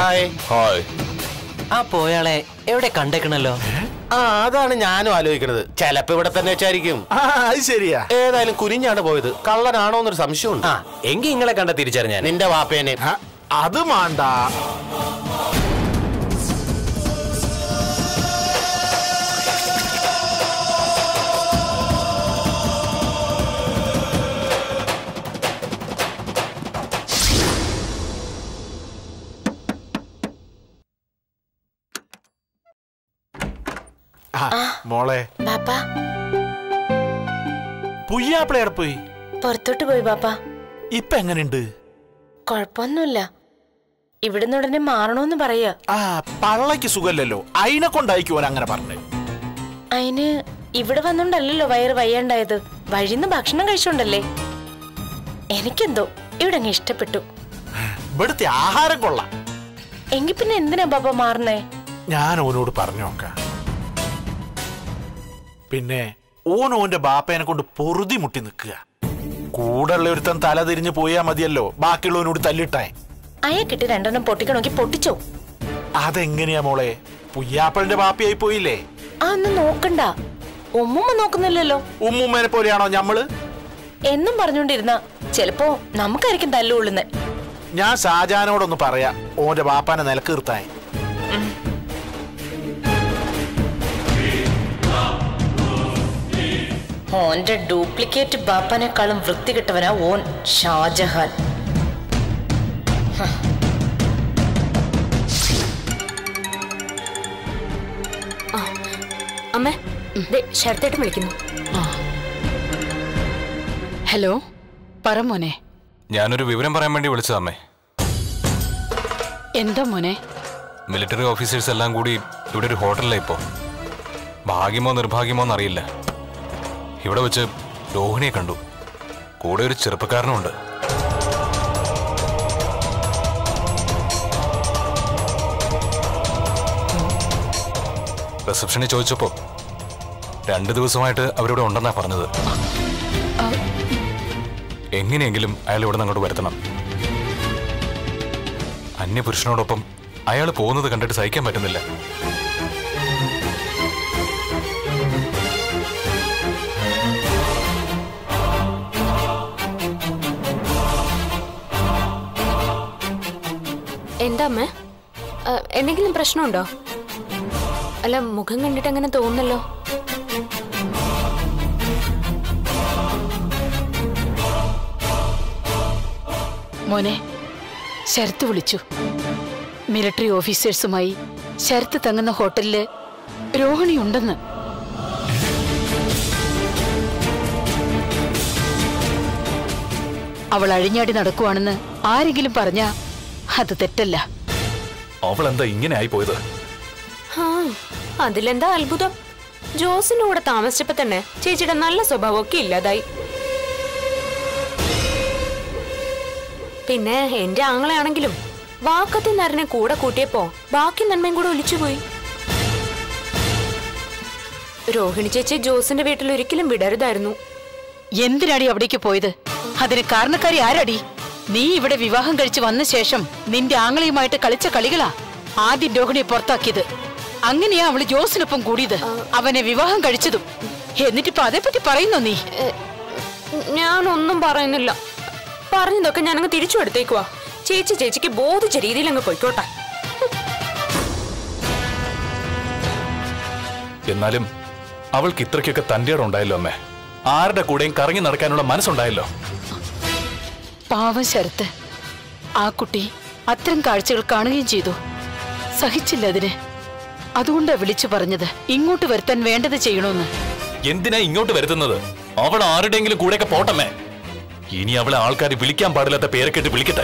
Hi hi ആ പോയാളെ എവിടെ കണ്ടേക്കണല്ലോ ആ അതാണ് ഞാനും ആലോചിക്കുന്നത് ചിലപ്പോ ഇവിടെ തന്നെ വെച്ചായിരിക്കും ആ അത് ശരിയാ ഏതായാലും കുനിഞ്ഞാണ് പോയത് കള്ളനാണോ എന്നൊരു സംശയമുണ്ട് ആ എങ്കി നിങ്ങളെ കണ്ട തിരിച്ചറിഞ്ഞാൻ നിന്റെ വാപ്പേനെ ആ, അത് മാണ്ട ആ, മോളെ ബാപ്പ പുയ്യാപ്പിള പോയി പുറത്തോട്ട് പോയി ബാപ്പ ഇപ്പൊ എങ്ങനെയുണ്ട് കുഴപ്പമൊന്നുമില്ല ഇവിടുന്ന് ഉടനെ മാറണോന്ന് പറയാ ആ പള്ളക്ക് സുഖല്ലല്ലോ അതിനെ കൊണ്ടായിരിക്കും ഓൻ അങ്ങനെ പറഞ്ഞു അതിന് ഇവിടെ വന്നോണ്ടല്ലല്ലോ വയറ് വയ്യാണ്ടായത് വഴിന്ന് ഭക്ഷണം കഴിച്ചോണ്ടല്ലേ എനിക്കെന്തോ ഇവിടെ അങ്ങ് ഇഷ്ടപ്പെട്ടു ഇവിടുത്തെ ആഹാരം കൊള്ളാം എങ്കി പിന്നെ എന്തിനാ ബാപ്പ മാറുന്നേ ഞാൻ ഓനോട് പറഞ്ഞു നോക്കാം പിന്നെ ഓൻ ഓന്റെ ബാപ്പേനെ കൊണ്ട് പൊറുതി മുട്ടി നിൽക്കുക കൂടെയുള്ള ഒരുത്തൻ തല തിരിഞ്ഞു പോയാ മതിയല്ലോ ബാക്കിയുള്ളവനോട് തല്ലിട്ടേ അയക്കിട്ട് രണ്ടെണ്ണം പൊട്ടിക്കണമെങ്കിൽ പൊട്ടിച്ചോ അതെങ്ങനെയാ മോളെ പുയ്യാപ്പളിന്റെ ബാപ്പയായി പോയില്ലേ ആ ഒന്നും നോക്കണ്ട ഉമ്മുമ്മ നോക്കുന്നില്ലല്ലോ ഉമ്മുമ്മേനെ പോലെയാണോ ഞമ്മള് എന്നും പറഞ്ഞോണ്ടിരുന്ന ചിലപ്പോ നമുക്കായിരിക്കും തല്ലുകൊള്ളുന്നേ ഞാൻ ഷാജാനോടൊന്ന് പറയാ ഓന്റെ ബാപ്പാനെ നിലക്ക് നിർത്താൻ ഓന്റെ ഡ്യൂപ്ലിക്കേറ്റ് ബാപ്പനെക്കാളും വൃത്തികെട്ടവനാ ഓൻ ഷാജഹാൻ അമ്മേ ദേ ശരത്തേട്ടൻ വിളിക്കുന്നു ഹലോ പറ മോനെ ഞാനൊരു വിവരം പറയാൻ വേണ്ടി വിളിച്ചതാ അമ്മേ എന്താ മോനെ മിലിറ്ററി ഓഫീസേഴ്സ് എല്ലാം കൂടി ഇവിടെ ഒരു ഹോട്ടലിലാണ് ഇപ്പോൾ ഭാഗ്യമോ നിർഭാഗ്യമോ എന്നറിയില്ല ഇവിടെ വെച്ച് രോഹിണിയെ കണ്ടു കൂടെ ഒരു ചെറുപ്പക്കാരനും ഉണ്ട് റിസപ്ഷനിൽ ചോദിച്ചപ്പോൾ രണ്ട് ദിവസമായിട്ട് അവരിവിടെ ഉണ്ടെന്നാ പറഞ്ഞത് എങ്ങനെയെങ്കിലും അയാൾ ഇവിടെ നിന്ന് അങ്ങോട്ട് വരുത്തണം അന്യപുരുഷനോടൊപ്പം അയാൾ പോകുന്നത് കണ്ടിട്ട് സഹിക്കാൻ പറ്റുന്നില്ല എന്താ അമ്മേ ആ, എന്തെങ്കിലും പ്രശ്നമുണ്ടോ അല്ല മുഖം കണ്ടിട്ട് അങ്ങനെ തോന്നുന്നല്ലോ മോനെ ശരത്ത് വിളിച്ചു മിലിറ്ററി ഓഫീസേഴ്സുമായി ശരത്ത് തങ്ങുന്ന ഹോട്ടലില് രോഹിണി ഉണ്ടെന്ന് അവൾ അഴിഞ്ഞാടി നടക്കുവാണെന്ന് ആരെങ്കിലും പറഞ്ഞാ അത് തെറ്റല്ല അവൾ എന്താ ഇങ്ങനെ ആയി പോയത് ആ അതിലെന്താ അത്ഭുതം ജോസിന്റെ കൂടെ താമസിച്ചപ്പോ തന്നെ ചേച്ചിയുടെ നല്ല സ്വഭാവമൊക്കെ ഇല്ലാതായി പിന്നെ എന്റെ ആങ്ങളെയാണെങ്കിലും വാക്കത്തി നരനെ കൂടെ കൂട്ടിയപ്പോ ബാക്കി നന്മയും കൂടെ ഒലിച്ചുപോയി രോഹിണി ചേച്ചി ജോസിന്റെ വീട്ടിൽ ഒരിക്കലും വിടരുതായിരുന്നു എന്തിനാടി അവിടേക്ക് പോയത് അതിന് കാരണക്കാരി ആരാടി നീ ഇവിടെ വിവാഹം കഴിച്ച് വന്ന ശേഷം നിന്റെ ആങ്ങളെയുമായിട്ട് കളിച്ച കളികളാ ആദ്യം രോഹിണിയെ പുറത്താക്കിയത് അങ്ങനെയാ അവള് ജോസിനൊപ്പം കൂടിയത് അവനെ വിവാഹം കഴിച്ചതും എന്നിട്ടിപ്പോ അതേപ്പറ്റി പറയുന്നോ നീ ഞാനൊന്നും പറയുന്നില്ല പറഞ്ഞതൊക്കെ ഞാനങ്ങ് തിരിച്ചു എടുത്തേക്കുവാ ചേച്ചി ചേച്ചിക്ക് ബോധിച്ച രീതിയിൽ അങ്ങ് പൊയ്ക്കോട്ടെ എന്നാലും അവൾക്ക് ഇത്രയ്ക്കൊക്കെ തൻ്റെ ഉണ്ടായല്ലോ അമ്മേ ആരുടെ കൂടെയും കറങ്ങി നടക്കാനുള്ള മനസ്സുണ്ടായല്ലോ പാവം ശരത്ത് ആ കുട്ടി അത്തരം കാഴ്ചകൾ കാണുകയും ചെയ്തു സഹിച്ചില്ല അതിന് അതുകൊണ്ടാ വിളിച്ചു പറഞ്ഞത് ഇങ്ങോട്ട് വരുത്താൻ വേണ്ടത് ചെയ്യണമെന്ന് എന്തിനാ ഇങ്ങോട്ട് വരുത്തുന്നത് അവൾ ആരുടെയെങ്കിലും കൂടെയൊക്കെ പോട്ടമ്മേ ഇനി അവളെ ആൾക്കാർ വിളിക്കാൻ പാടില്ലാത്ത പേരൊക്കെ ഇട്ട് വിളിക്കട്ടെ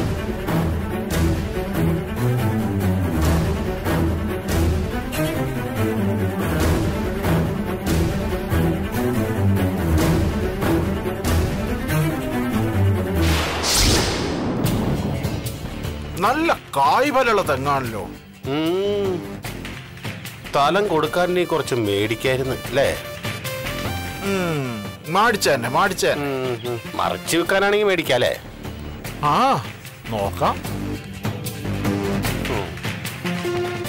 നല്ല കായ്ഫലുള്ള തെങ്ങാണല്ലോ ഉം. സ്ഥലം കൊടുക്കാൻ നീ കുറച്ച് മേടിക്കായിരുന്നു അല്ലേ ഉം, മാടിച്ചേന്നെ മാടിച്ചേന്നെ ഉം, ഉം. മറച്ചു വെക്കാനാണെങ്കിൽ മേടിക്കാല്ലേ ആ നോക്കാം ഉം.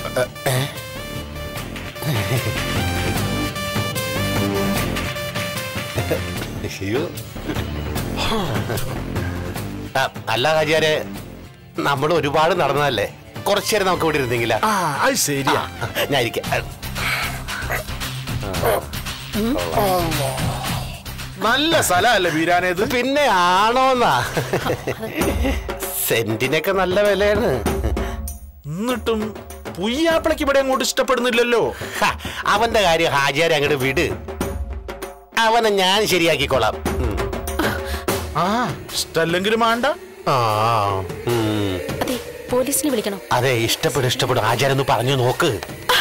അയ്യോ ആ, അല്ല ഹാജിയാരെ നമ്മൾ ഒരുപാട് നടന്നതല്ലേ കുറച്ചു നേരം നമുക്ക് ഇവിടെ ഇരുന്നെങ്കിലാ ആ അത് ശരിയാ ഞാൻ ഇരിക്കാം നല്ല സ്ഥലമല്ലേ വീരാനേത് പിന്നെ ആണോന്നാ സെന്റിനൊക്കെ നല്ല വിലയാണ് എന്നിട്ടും പുയ്യാപ്പിളക്ക് ഇവിടെ അങ്ങോട്ട് ഇഷ്ടപ്പെടുന്നില്ലല്ലോ ഹ, അവന്റെ കാര്യം ഹാജിയാരെ അങ്ങോട്ട് വിട് അവനെ ഞാൻ ശരിയാക്കിക്കോളാം ഉം. ആ ഇഷ്ടല്ലെങ്കിലും വേണ്ട ആ ഉം. അതെ പോലീസിനെ വിളിക്കണം അതെ ഇഷ്ടപ്പെടും ഇഷ്ടപ്പെടും ആചാരം ഒന്ന് പറഞ്ഞു നോക്ക്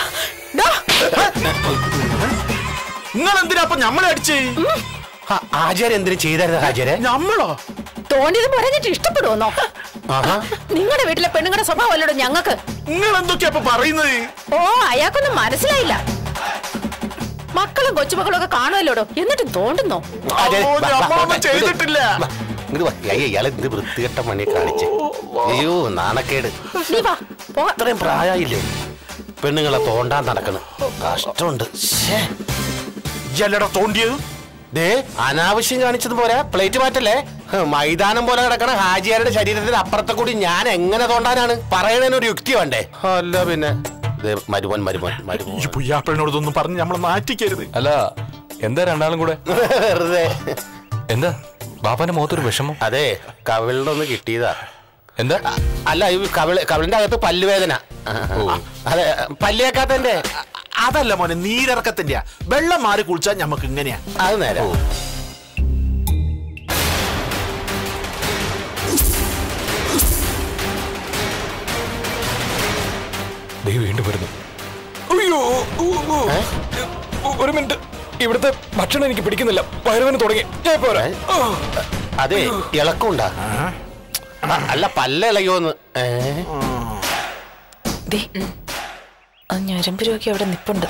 നിങ്ങൾ എന്തിനാ അപ്പൊ ഞമ്മളെ അടിച്ചേ ഹ, ആചാരം എന്തിനു ചെയ്തായിരുന്നു ഹാജരെ ഞമ്മളോ തോന്നിയത് പറഞ്ഞിട്ട് ഇഷ്ടപ്പെടുവന്നോ ആഹാ നിങ്ങളുടെ വീട്ടിലെ പെണ്ണുങ്ങളുടെ സ്വഭാവം അല്ലടോ ഞങ്ങൾക്ക് നിങ്ങൾ എന്തൊക്കെയാ അപ്പൊ പറയുന്നത് ഓ അയാൾക്കൊന്നും മനസ്സിലായില്ല മക്കളും കൊച്ചുമക്കളും ഒക്കെ കാണുമല്ലോടോ എന്നിട്ട് തോണ്ടുന്നോ ആചാരെ, അമ്മോ, വാ, വാ, ഞമ്മളൊന്നും വാ, ചെയ്തിട്ടില്ല. വാ, ഇങ്ങട് വാ. അയ്യ, ഇയാളെ എന്ത് വൃത്തികെട്ട മണി കാണിച്ച് അയ്യോ നാണക്കേട് നീ വാ പോകാം ഇത്രയും പ്രായമായില്ലേ പെണ്ണുങ്ങളെ തോണ്ടാൻ നടക്കണ് കഷ്ടമുണ്ട് ശ്ശേ. ജല്ലട തോണ്ടിയത് ദേ അനാവശ്യം കാണിച്ചത് പോരാ പ്ലേറ്റ് മാറ്റല്ലേ ഹ്, മൈതാനം പോലെ കിടക്കണ ഹാജിയാരുടെ ശരീരത്തിന് അപ്പുറത്തെ കൂടി ഞാൻ എങ്ങനെ തോണ്ടാനാണ് പറയണതിന് ഒരു യുക്തി വേണ്ടേ അല്ല പിന്നെ ദേ, മരുമോൻ മരുമോൻ മരുമോൻ ഈ പുയ്യാപ്പിളിനോട് ഇതൊന്നും പറഞ്ഞ് നമ്മളെ നാറ്റിക്കരുത് അല്ല എന്താ രണ്ടാളും കൂടെ വെറുതെ എന്താ ബാപ്പാന്റെ മുഖത്തൊരു വിഷമം അതെ കവിളിനൊന്ന് കിട്ടിയതാ എന്താ അ- അല്ല ഈ കവിള് കവിളിന്റെ അകത്ത് പല്ലുവേദന അതെ പല്ലിയേക്കാത്തന്റെ അതല്ല മോനെ നീരിറക്കത്തിന്റെ വെള്ളം മാറി കുളിച്ചാൽ ഞമ്മക്ക് ഇങ്ങനെയാ അത് നേരെ ദേ വീണ്ടും വരുന്നു അയ്യോ ഊ, ഊ. ഒരു മിനിറ്റ് ഇവിടുത്തെ ഭക്ഷണം എനിക്ക് പിടിക്കുന്നില്ല വയറുവേന തുടങ്ങി ഞാൻ പോരാ ഏ? അതെ ഇളക്കുണ്ടാ അല്ല പല്ലിളയോന്ന് ഏ ദേ, ആ ഞരമ്പ് രോഗി അവിടെ നിപ്പുണ്ട്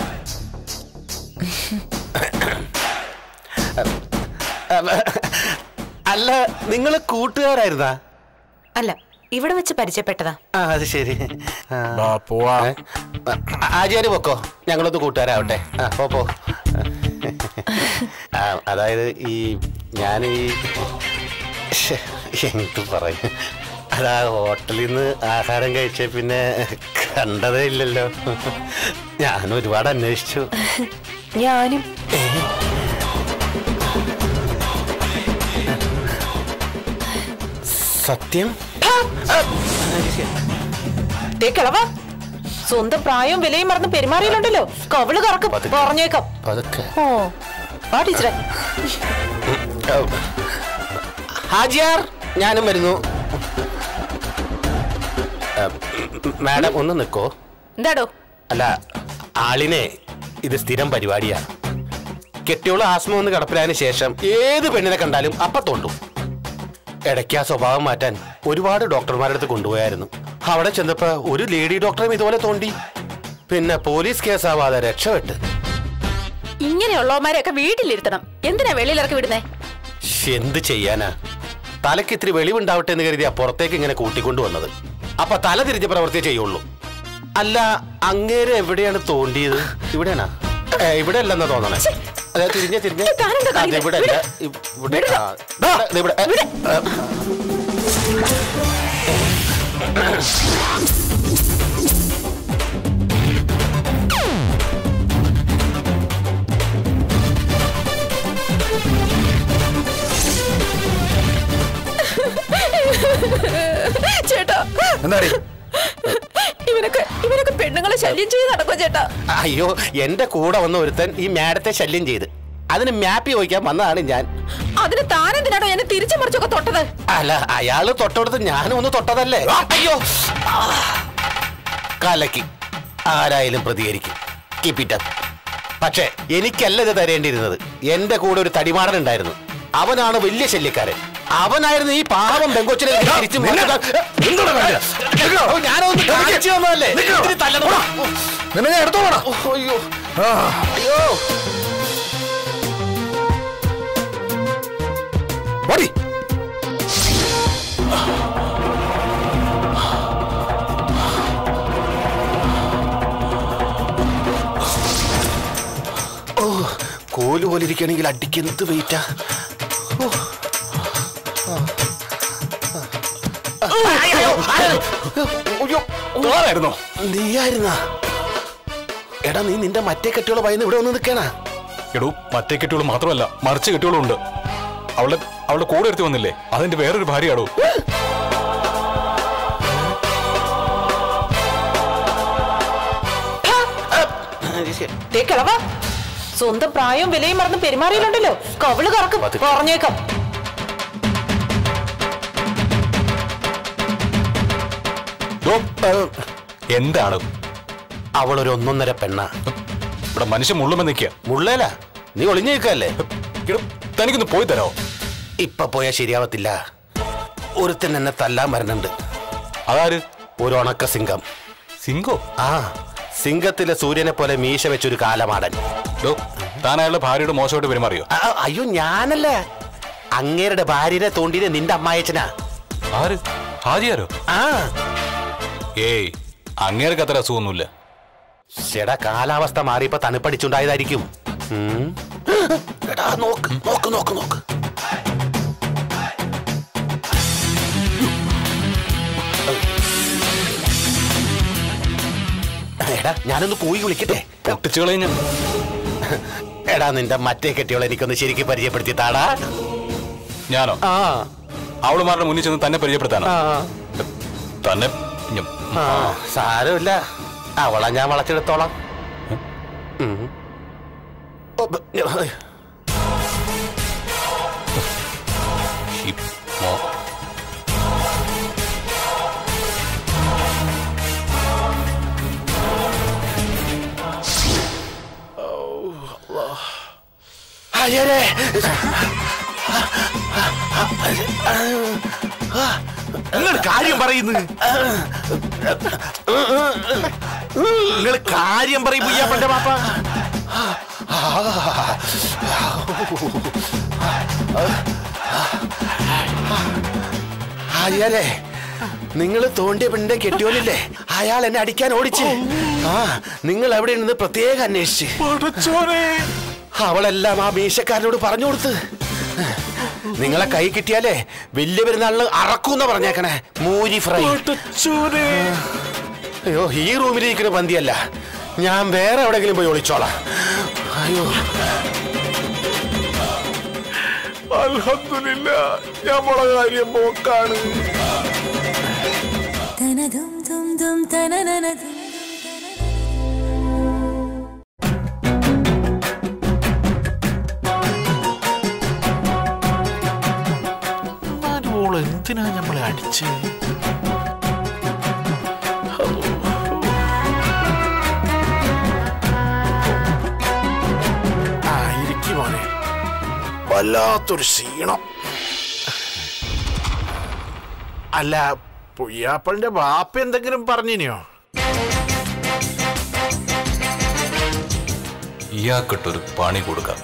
അല്ല നിങ്ങൾ കൂട്ടുകാരായിരുന്നാ അല്ല ഇവിടെ വെച്ച് പരിചയപ്പെട്ടതാ ആ അത് ശരി ആ. വാ, പോവാ ഏ? ആചാര്യ പൊക്കോ ഞങ്ങളൊന്ന് കൂട്ടുകാരാവട്ടെ ആ പോ പോ ആ, അതായത് ഈ ഞാൻ ഈ ശ്ശെ, എന്ത് പറയും അതാ ഹോട്ടലിൽ നിന്ന് ആഹാരം കഴിച്ച പിന്നെ കണ്ടതേ ഇല്ലല്ലോ ഞാൻ ഒരുപാട് അന്വേഷിച്ചു ഞാനും സത്യം ദേ കിളവ സ്വന്തം പ്രായവും വിലയും മറന്ന് പെരുമാറിയിലുണ്ടല്ലോ കവിള് കറക്കും പതുക്കെ. പറഞ്ഞേക്കാം പതുക്കെ ഓ വാ ടീച്ചറെ ഹാജിയാർ ഞാനും വരുന്നു ആ, മാഡം ഒന്ന് നിൽക്കോ എന്താടോ അല്ല ആളിനെ ഇത് സ്ഥിരം പരിപാടിയാണ് കെട്ടിയോള് ആസ്മ ഒന്ന് കിടപ്പിലായതിനു ശേഷം ഏത് പെണ്ണിനെ കണ്ടാലും അപ്പ തോണ്ടും ഇടയ്ക്ക് ആ സ്വഭാവം മാറ്റാൻ ഒരുപാട് ഡോക്ടർമാരുടെ അടുത്ത് കൊണ്ടുപോയായിരുന്നു അവിടെ ചെന്നപ്പോ ഒരു ലേഡി ഡോക്ടറേയും ഇതുപോലെ തോണ്ടി പിന്നെ പോലീസ് കേസാവാതെ രക്ഷപ്പെട്ട് ഇങ്ങനെയുള്ളവന്മാരെയൊക്കെ വീട്ടിലിരുത്തണം എന്തിനാ വെളിയിലിറക്കി വിടുന്നേ ശ്ശ്, എന്ത് ചെയ്യാനാ തലയ്ക്ക് ഇത്തിരി വെളിവുണ്ടാവട്ടെ എന്ന് കരുതിയാ പുറത്തേക്ക് ഇങ്ങനെ കൂട്ടിക്കൊണ്ടു വന്നത് അപ്പൊ തല തിരിഞ്ഞ പ്രവൃത്തിയെ ചെയ്യുള്ളൂ അല്ല അങ്ങേര് എവിടെയാണ് തോണ്ടിയത് ഇവിടെയാണാ ഏ, ഇവിടെ അല്ലെന്നാ തോന്നണേ അതെ തിരിഞ്ഞ തിരിഞ്ഞ താനെന്താ കാണിക്കുന്നെ? ഇവിടെ അല്ല ഇവിടെ ആ, ഇവിടെ, ഇവിടെ ഏ, ഏ, ചേട്ടാ എന്താടി ഇവനൊക്കെ ഇവനൊക്കെ പെണ്ണുങ്ങളെ ശല്യം ചെയ്ത് നടക്കോ ചേട്ടാ അയ്യോ എന്റെ കൂടെ വന്ന ഒരുത്തൻ ഈ മാഡത്തെ ശല്യം ചെയ്ത് അതിന് മാപ്പി ചോദിക്കാൻ വന്നതാണ് ഞാൻ അതിന് താനെന്തിനാണോ എന്നെ തിരിച്ചു മറിച്ചൊക്കെ തൊട്ടത് അല്ല അയാള് തൊട്ടടുത്ത് ഞാനും ഒന്ന് തൊട്ടതല്ലേ അയ്യോ ആ. കലക്കി ആരായാലും പ്രതികരിക്കും Keep it up. പക്ഷേ എനിക്കല്ല ഇത് തരേണ്ടിയിരുന്നത് എന്റെ കൂടെ ഒരു തടിമാടൻ ഉണ്ടായിരുന്നു അവനാണ് വലിയ ശല്യക്കാരൻ അവനായിരുന്നു ഈ പാവം പെങ്കൊച്ചിനെ തിരിച്ചു ഞാനൊന്ന് കാണിച്ചു തന്നതല്ലേ ഇത്തിരി തല്ലണം. നിന്നെ ഞാൻ എടുത്തോളാം ഓ, അയ്യോ അയ്യോ ഓടി പോലെ ഇരിക്കണെങ്കിൽ അടിക്ക് എന്ത് വെയിറ്റാ ആരായിരുന്നോ നീയായിരുന്നാ എടാ നീ നിന്റെ മറ്റേ കെട്ടിയോളെ ഭയന്ന് ഇവിടെ വന്ന് നിൽക്കണ എടൂ മറ്റേ കെട്ടിയോള് മാത്രമല്ല മറിച്ച് കെട്ടിയോളും ഉണ്ട് അവളുടെ അവളുടെ കൂടെ എടുത്ത് വന്നില്ലേ അതെന്റെ വേറൊരു ഭാര്യയാടോ ദേ കിളവ സ്വന്തം പ്രായവും വിലയും മറന്ന് പെരുമാറിയിലുണ്ടല്ലോ കവിള് കറക്കും പറഞ്ഞേക്കാം ഡോ, എന്താണ് അവളൊരു ഒന്നൊന്നര പെണ്ണ ഇവിടെ മനുഷ്യൻ മുള്ളുമ്പോ നിൽക്കുക മുള്ളേല നീ ഒളിഞ്ഞു നിൽക്കല്ലേ എടോ തനിക്കൊന്ന് പോയി തരാമോ ഇപ്പൊ പോയാ ശരിയാവത്തില്ല ഒരുത്തൻ എന്നെ തല്ലാൻ വരുന്നുണ്ട് അതാര് ഒരു ഉണക്ക സിംഗം സിംഗോ ആ സിംഗത്തിലെ സൂര്യനെ പോലെ മീശ വെച്ചൊരു കാലമാടൻ ഡോ താൻ അയാളുടെ ഭാര്യയോട് മോശമായിട്ട് പെരുമാറിയോ ആ, ആ, അയ്യോ ഞാനല്ല അങ്ങേരുടെ ഭാര്യനെ തോണ്ടിയത് നിന്റെ അമ്മായച്ചനാ ആര് ഹാജിയാരോ ആ ഏയ് അങ്ങേർക്ക് അത്ര അസുഖമൊന്നുമില്ല ചേടാ കാലാവസ്ഥ മാറിയപ്പോ തണുപ്പടിച്ചുണ്ടായതായിരിക്കും ഉം. എടാ നോക്ക് നോക്ക് നോക്ക് നോക്ക് എടാ ഞാനൊന്ന് പോയി വിളിക്കട്ടെ പൊട്ടിച്ചു കളഞ്ഞ എടാ നിന്റെ മറ്റേ കെട്ടിയോളെ എനിക്കൊന്ന് ശരിക്കും പരിചയപ്പെടുത്തി താടാ ഞാനോ ആ അവളുമാരുടെ മുന്നിൽ ചെന്ന് തന്നെ പരിചയപ്പെടുത്താനോ ആ തന്നെ ഞ- ആ സാരമില്ല അവളെ ഞാൻ വളച്ചെടുത്തോളാം ഉം. ഓ, ബ- ഈ മോ- അയ്യരെ നിങ്ങൾ കാര്യം പറയുന്നു നിങ്ങൾ കാര്യം പറയും പുയ്യാപ്പന്റെ പാപ്പ അയ്യരെ നിങ്ങൾ തോണ്ടിയ പെണ്ണിന്റെ കെട്ടിയോനില്ലേ അയാൾ എന്നെ അടിക്കാൻ ഓടിച്ച് ആ നിങ്ങൾ എവിടെ നിന്ന് പ്രത്യേകം അന്വേഷിച്ച് പടച്ചോനെ അവളെല്ലാം ആ മീശക്കാരനോട് പറഞ്ഞു കൊടുത്ത് നിങ്ങളെ കൈ കിട്ടിയാലേ വലിയ പെരുന്നാളിന് അറക്കൂന്ന പറഞ്ഞേക്കണേ മൂരി ഫ്രൈ പടച്ചോനെ അയ്യോ ഈ റൂമിലിരിക്കുന്ന പന്തിയല്ല ഞാൻ വേറെ എവിടെങ്കിലും പോയി ഒളിച്ചോളാം അയ്യോ അൽഹംദുലില്ല നമ്മളെ കാര്യം പോക്കാണ് തനതും തും തും തനനനതും ഓൾ എന്തിനാ നമ്മളെ അടിച്ച് ആ ഇരിക്കും മോനെ വല്ലാത്തൊരു ക്ഷീണം അല്ല പുയ്യാപ്പളിന്റെ ബാപ്പ എന്തെങ്കിലും പറഞ്ഞിനിയോ ഇയാൾക്കിട്ടൊരു പണി കൊടുക്കാം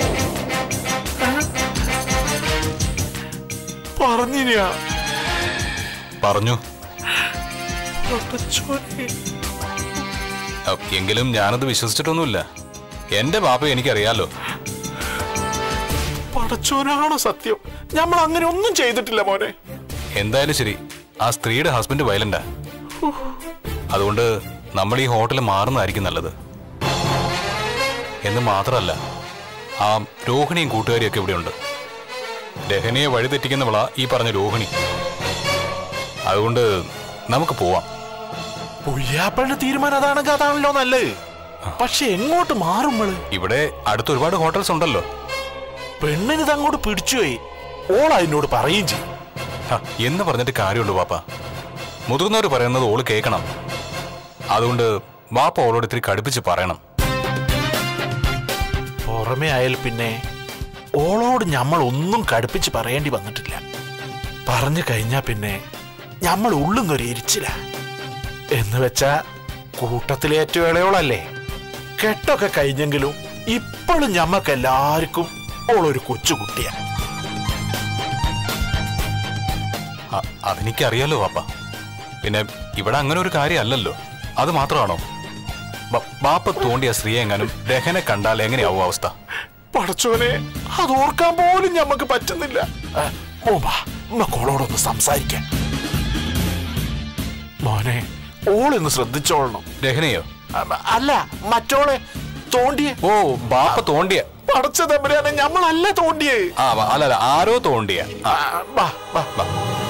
പറഞ്ഞിനിയോ പറഞ്ഞു പടച്ചോനെ. അ, എങ്കിലും ഞാനത് വിശ്വസിച്ചിട്ടൊന്നുമില്ല എന്റെ ബാപ്പ എനിക്കറിയാലോ പടച്ചോനാണോ സത്യം നമ്മൾ അങ്ങനെ ഒന്നും ചെയ്തിട്ടില്ല മോനെ എന്തായാലും ശരി ആ സ്ത്രീയുടെ ഹസ്ബൻഡ് വയലന്റാ അതുകൊണ്ട് നമ്മൾ ഈ ഹോട്ടൽ മാറുന്നതായിരിക്കും നല്ലത് എന്ന് മാത്രമല്ല ആ രോഹിണിയും കൂട്ടുകാരിയൊക്കെ ഇവിടെയുണ്ട് രഹനയെ വഴിതെറ്റിക്കുന്നവളാ ഈ പറഞ്ഞ രോഹിണി അതുകൊണ്ട് നമുക്ക് പോവാം പുയ്യാപ്പളിന്റെ തീരുമാനം അതാണെങ്കിൽ അതാണല്ലോ നല്ലത് പക്ഷെ എങ്ങോട്ട് മാറും നമ്മള് ഇവിടെ അടുത്ത് ഒരുപാട് ഹോട്ടൽസ് ഉണ്ടല്ലോ പെണ്ണിന് ഇത് അങ്ങോട്ട് പിടിച്ചുപോയി ഓൾ അതിനോട് പറയുകയും ചെയ്യും ഹ, എന്ന് പറഞ്ഞിട്ട് കാര്യമുള്ളൂ വാപ്പ മുതിർന്നവർ പറയുന്നത് ഓള് കേൾക്കണം അതുകൊണ്ട് വാപ്പ ഓളോട് ഇത്തിരി കടുപ്പിച്ച് പറയണം പുറമെ ആയാൽ പിന്നെ ഓളോട് നമ്മൾ ഒന്നും കടുപ്പിച്ച് പറയേണ്ടി വന്നിട്ടില്ല പറഞ്ഞു കഴിഞ്ഞാ പിന്നെ നമ്മൾ ഉള്ളുന്നൊരു എരിച്ചില്ല എന്ന് വെച്ചാ കൂട്ടത്തിലെ ഏറ്റവും ഇളയോളല്ലേ കെട്ടൊക്കെ കഴിഞ്ഞെങ്കിലും ഇപ്പോഴും ഞമ്മക്ക് എല്ലാവർക്കും ഓളൊരു കൊച്ചുകുട്ടിയാ അ- അതെനിക്കറിയാലോ വാപ്പ പിന്നെ ഇവിടെ അങ്ങനെ ഒരു കാര്യമല്ലല്ലോ അത് മാത്രമാണോ ബ- ബാപ്പ തോണ്ടിയ സ്ത്രീയെ എങ്ങാനും രഹനെ കണ്ടാൽ എങ്ങനെയാവും അവസ്ഥ പടച്ചോനെ അത് ഓർക്കാൻ പോലും ഞമ്മക്ക് പറ്റുന്നില്ല ആ, മോൻ വാ നമുക്കോളോടൊന്ന് സംസാരിക്കാം മോനെ ഓളൊന്ന് ശ്രദ്ധിച്ചോളണം രഹനയോ അ- അല്ല മറ്റോളെ തോണ്ടിയെ ഓ ബാപ്പ തോണ്ടിയ പടച്ച തമ്പുരാനെ ഞമ്മളല്ല തോണ്ടിയേ ആ വ- അല്ല അല്ല ആരോ തോണ്ടിയ ആ, വാ വാ വാ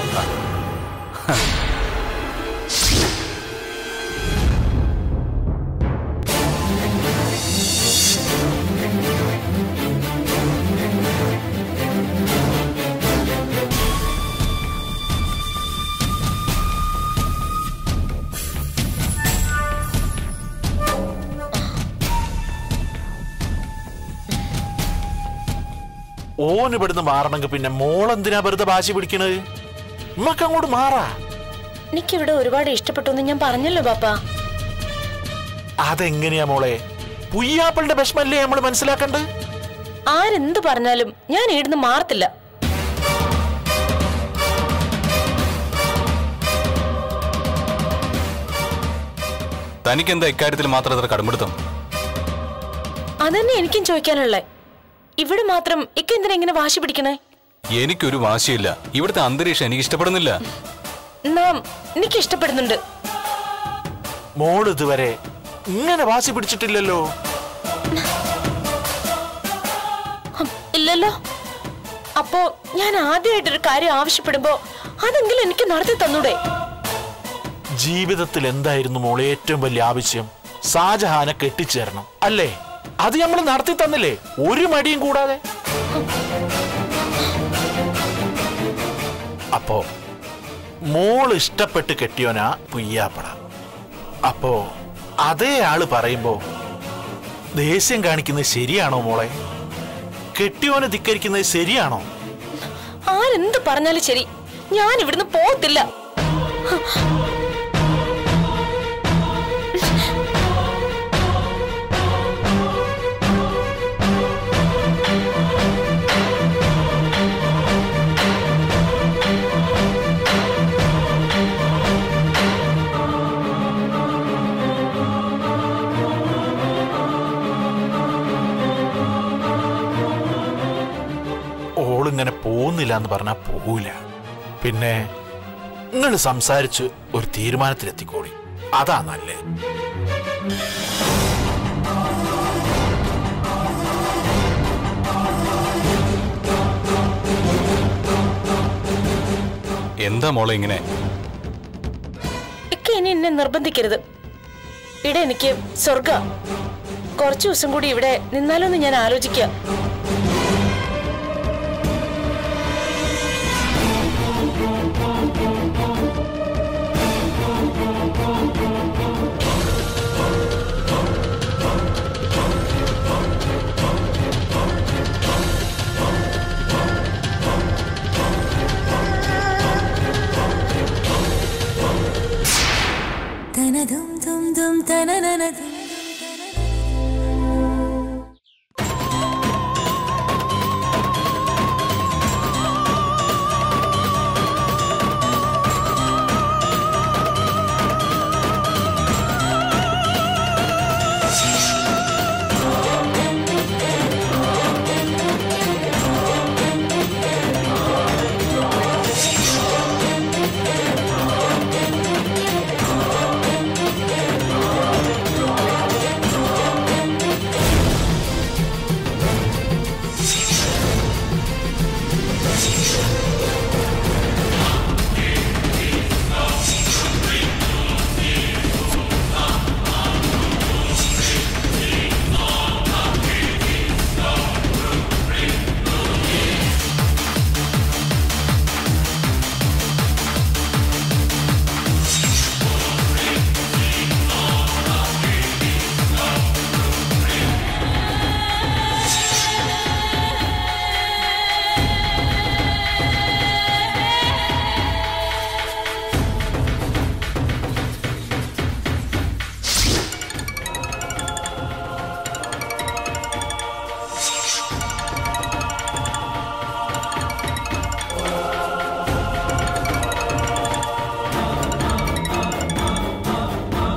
ഓന് ഇവിടുന്ന് മാറണമെങ്കിൽ പിന്നെ മോളെന്തിനാ വെറുതെ വാശി പിടിക്കണത് നമ്മക്ക് അങ്ങോട്ട് മാറാ എനിക്കിവിടെ ഒരുപാട് ഇഷ്ടപ്പെട്ടു എന്ന് ഞാൻ പറഞ്ഞല്ലോ ബാപ്പ അതെങ്ങനെയാ മോളെ പുയ്യാപ്പളുടെ വിഷമല്ലേ നമ്മൾ മനസ്സിലാക്കണ്ടത് ആരെന്ത് പറഞ്ഞാലും ഞാൻ ഇവിടുന്ന് മാറത്തില്ല തനിക്കെന്താ ഇക്കാര്യത്തിൽ മാത്രം അത്ര കടുംപിടുത്തം അതന്നെ എനിക്കും ചോദിക്കാനുള്ളേ ഇവിടെ മാത്രം ഇക്ക എന്തിനാ ഇങ്ങനെ വാശി പിടിക്കണേ എനിക്കൊരു വാശിയില്ല ഇവിടുത്തെ അന്തരീക്ഷം എനിക്ക് ഇഷ്ടപ്പെടുന്നില്ല നാം എനിക്ക് ഇഷ്ടപ്പെടുന്നുണ്ട് മോൾ ഇതുവരെ ഇങ്ങനെ വാശി പിടിച്ചിട്ടില്ലല്ലോ ഹം, ഇല്ലല്ലോ അപ്പോ ഞാൻ ആദ്യമായിട്ടൊരു കാര്യം ആവശ്യപ്പെടുമ്പോ അതെങ്കിലും എനിക്ക് നടത്തി തന്നൂടെ ജീവിതത്തിൽ എന്തായിരുന്നു മോളെ ഏറ്റവും വലിയ ആവശ്യം ഷാജഹാനെ കെട്ടിച്ചേരണം അല്ലേ അത് നമ്മൾ നടത്തി തന്നില്ലേ ഒരു മടിയും കൂടാതെ അപ്പോ മോൾ ഇഷ്ടപ്പെട്ട് കെട്ടിയോനാ പുയ്യാപ്പട അപ്പോ അതേ ആള് പറയുമ്പോ ദേഷ്യം കാണിക്കുന്നത് ശരിയാണോ മോളെ കെട്ടിയോനെ ധിക്കരിക്കുന്നത് ശരിയാണോ ആരെന്ത് പറഞ്ഞാലും ശരി ഞാൻ ഇവിടുന്ന് പോകത്തില്ല ഓളിങ്ങനെ പോകുന്നില്ല എന്ന് പറഞ്ഞാൽ പോകൂല പിന്നെ നിങ്ങൾ സംസാരിച്ച് ഒരു തീരുമാനത്തിലെത്തിക്കോളി അതാ നല്ലത് എന്താ മോളെ ഇങ്ങനെ ഇക്ക ഇനി എന്നെ നിർബന്ധിക്കരുത് ഇവിടെ എനിക്ക് സ്വർഗ കുറച്ചു ദിവസം കൂടി ഇവിടെ നിന്നാലോന്ന് ഞാൻ ആലോചിക്കാം തനതും തും തും തനനനതും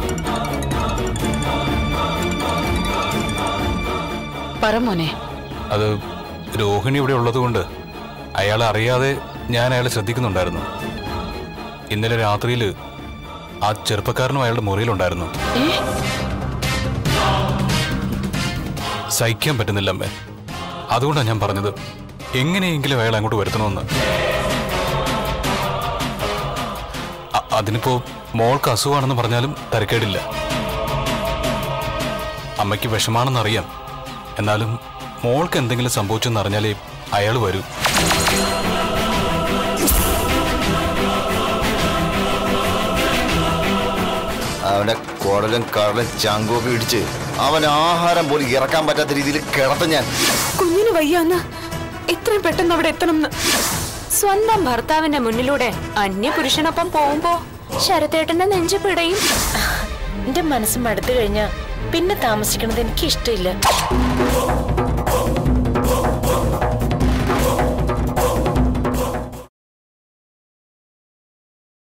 പറ മോനെ അത് രോഹിണി ഇവിടെ ഉള്ളതുകൊണ്ട് അയാൾ അറിയാതെ ഞാൻ അയാളെ ശ്രദ്ധിക്കുന്നുണ്ടായിരുന്നു ഇന്നലെ രാത്രിയിൽ ആ ചെറുപ്പക്കാരനും അയാളുടെ മുറിയിലുണ്ടായിരുന്നു സഹിക്കാൻ പറ്റുന്നില്ല അമ്മേ അതുകൊണ്ടാണ് ഞാൻ പറഞ്ഞത് എങ്ങനെയെങ്കിലും അയാൾ അങ്ങോട്ട് വരുത്തണമെന്ന് അ- അതിനിപ്പോ മോൾക്ക് അസുഖമാണെന്ന് പറഞ്ഞാലും തരക്കേടില്ല അമ്മയ്ക്ക് വിഷമാണെന്നറിയാം എന്നാലും മോൾക്ക് എന്തെങ്കിലും സംഭവിച്ചെന്ന് അറിഞ്ഞാലേ അയാൾ വരൂ അവന്റെ കുടലും കടലും ചങ്കൊക്കെ ഇടിച്ച് അവൻ ആഹാരം പോലും ഇറക്കാൻ പറ്റാത്ത രീതിയിൽ കിടത്ത ഞാൻ കുഞ്ഞിന് വയ്യാന്ന് ഇത്രയും പെട്ടെന്ന് അവിടെ എത്തണം സ്വന്തം ഭർത്താവിന്റെ മുന്നിലൂടെ അന്യ പുരുഷനൊപ്പം പോകുമ്പോ ശരത്തേട്ടന്റെ നെഞ്ചു പിടയും എന്റെ മനസ്സ് മടുത്തു കഴിഞ്ഞാ പിന്നെ താമസിക്കണത് എനിക്ക് ഇഷ്ടമില്ല